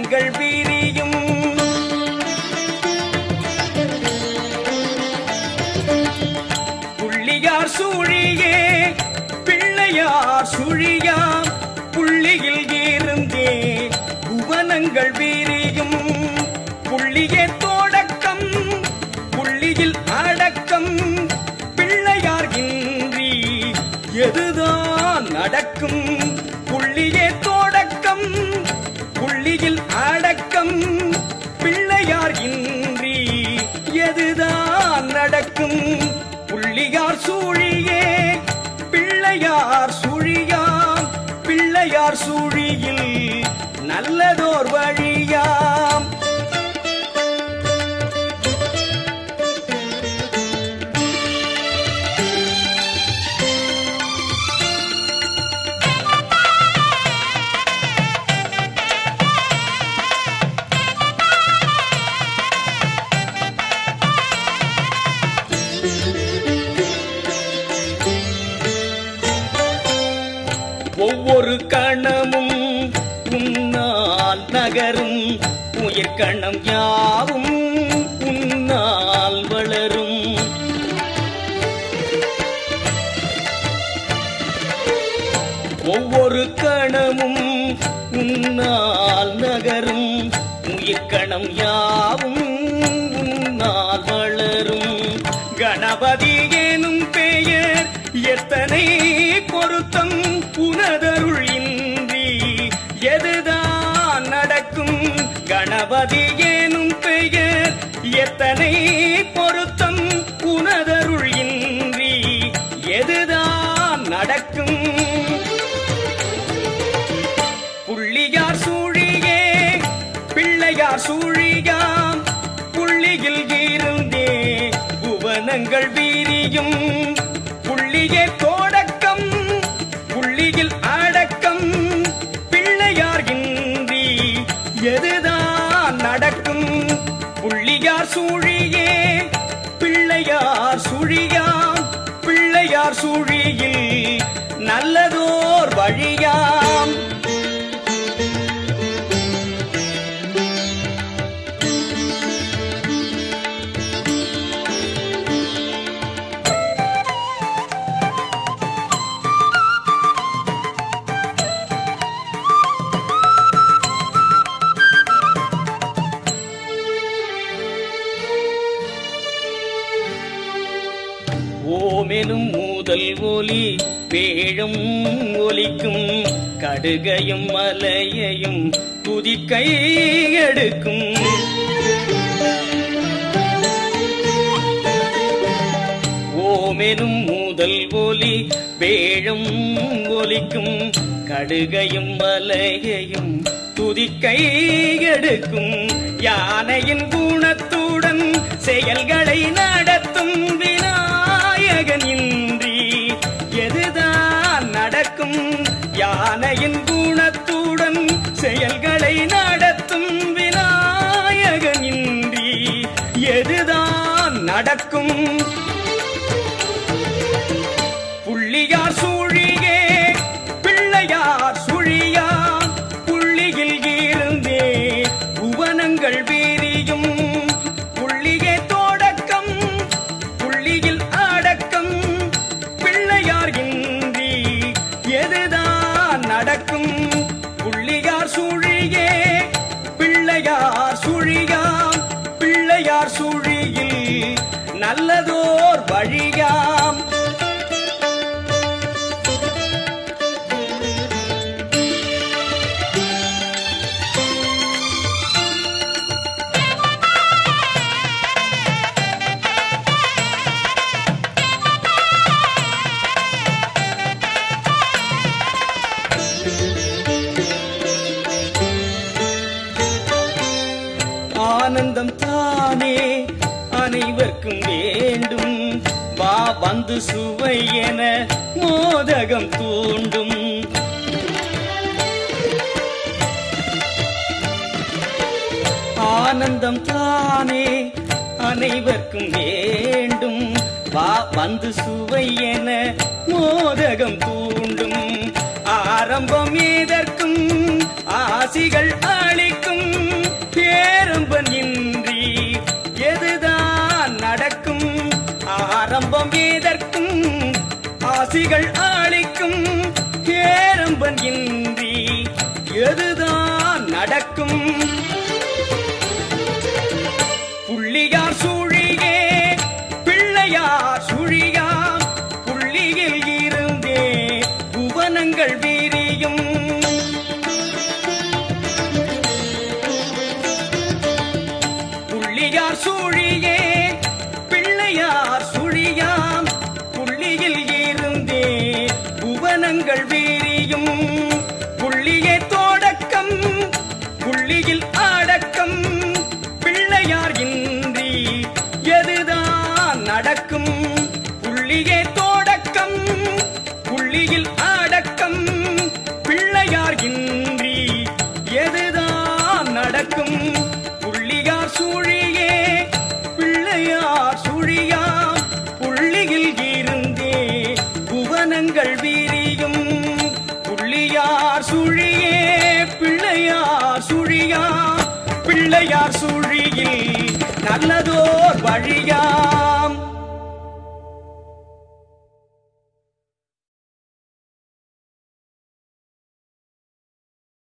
புவனங்கள் விரியும் புள்ளியார் சூழியே பிள்ளையார் சுழியாம் புள்ளியில் இருந்தே புவனங்கள் வீரியும் புள்ளியே தொடக்கம் புள்ளியில் அடக்கம் பிள்ளையார் இன்றி எதுதான் நடக்கும் புள்ளியே தொடக்கம் புள்ளியில் அடக்கம் பிள்ளையார் இன்றி எதுதான் நடக்கும் புள்ளியார் சூழியே பிள்ளையார் சுழியாம் பிள்ளையார் சுழியில் நல்லதோர் வழியாம் ஒவ்வொரு கணமும் உன்னால் நகரும் உயிர்கணம் யாவும் உன்னால் வளரும் ஒவ்வொரு கணமும் உன்னால் நகரும் உயிர்கணம் யாவும் உன்னால் வளரும் கணபதி எனும் பெயர் எத்தனை பொருத்தம் உனதருள் இன்றி எதுதான் நடக்கும் கணபதி எனும் பெயர் எத்தனை பொருத்தம் உனதருள் இன்றி எதுதான் நடக்கும் புள்ளியார் சூழியே பிள்ளையார் சூழியாம் புள்ளியில் இருந்தே புவனங்கள் வீரியும் புள்ளியே தொடக்கம் புள்ளியில் அடக்கம் பிள்ளையார் இன்றி எதுதான் நடக்கும் புள்ளியார் சூழியே பிள்ளையார் சுழியாம் பிள்ளையார் சுழியில் நல்லதோர் வழியாம் ஓமெனும் மூதல் ஒலி பேழும் ஒலிக்கும் கடுகையும் மலையையும் துதிக்கை எடுக்கும் ஓமெனும் மூதல் ஒலி பேழும் ஒலிக்கும் கடுகையும் மலையையும் துதிக்கை எடுக்கும் யானையின் குணத்துடன் செயல்களை நடத்தும் விநாயகன் இன்றி எதுதான் நடக்கும் யானையின் குணத்துடன் செயல்களை நடத்தும் விநாயகன் இன்றி எதுதான் நடக்கும் புள்ளியார் சூழியே பிள்ளையார் சுழியா புள்ளியில் இருந்தே புவனங்கள் வீரியும் புள்ளியே தொடக்கம் புள்ளியில் அடக்கம் பிள்ளையார் இன்றி எதுதான் நடக்கும் புள்ளியார் சூழியே பிள்ளையார் சுழியாம் பிள்ளையார் சுழியில் நல்லதோர் வழியாம் ஆனந்தம் தானே அனைவர்க்கும் வேண்டும் வா வந்து சுவை என மோதகம் தூண்டும் ஆனந்தம் தானே அனைவர்க்கும் வேண்டும் வா வந்து சுவை என மோதகம் தூண்டும் ஆரம்பம் ஏதற்கும் ஆசிகள் அளிக்கும் பேரன்பன் இன்றி எதுதான் நடக்கும் ஆரம்பம் ஏதற்கும் ஆசிகள் அளிக்கும் பேரன்பன் இன்றி எதுதான் நடக்கும் புள்ளியார் சூழியே பிள்ளையார் சுழியா புள்ளியில் இருந்தே புவனங்கள் வீரியும் புள்ளியார் சூழியே பிள்ளையார் சுழியாம் புள்ளியில் இருந்தே புவனங்கள் வீரியும் புள்ளியே தோடக்கம் புள்ளியில் அடக்கம் பிள்ளையார் இன்றி எதுதான் நடக்கும் புள்ளியே தோடக்கம் புள்ளியில் அடக்கம் பிள்ளையார் இன்றி எதுதான் நடக்கும் புள்ளியார் சூழியே பிள்ளையார் சுழியா புள்ளியில் இருந்தே புவனங்கள் வீரியும் புள்ளியார் சுழியே பிள்ளையார் சுழியா பிள்ளையார் சுழியில் நல்லதோர் வழியா